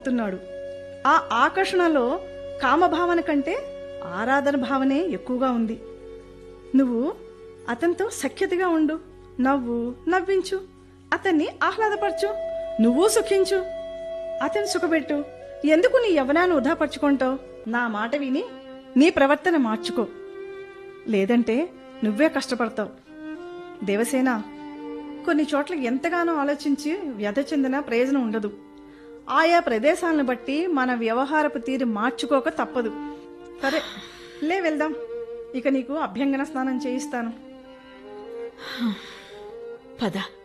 తున్నాడు ఆ ఆకర్షణలో కామభావన కంటే ఆరాధన భావనే ఎక్కువగా ఉంది నువ్వు అతనితో సఖ్యతగా ఉండు నవ్వు నవ్వించు అతన్ని ఆహ్లాదపరచు నువ్వు సుఖించు అతన్ని సుఖపెట్టు ఎందుకు నీ యవ్వనాన్ని వృధాపరుచుకుంటావు నా మాట విని నీ ప్రవర్తన మార్చుకో లేదంటే నువ్వే కష్టపడతావు దేవసేన కొన్ని చోట్ల ఎంతగానో ఆలోచించి వ్యధ చెందిన ప్రయోజనం ఉండదు ఆయా ప్రదేశాలను బట్టి మన వ్యవహారపు తీరు మార్చుకోక తప్పదు సరే లే వెళ్దాం ఇక నీకు అభ్యంగన స్నానం చేయిస్తాను పద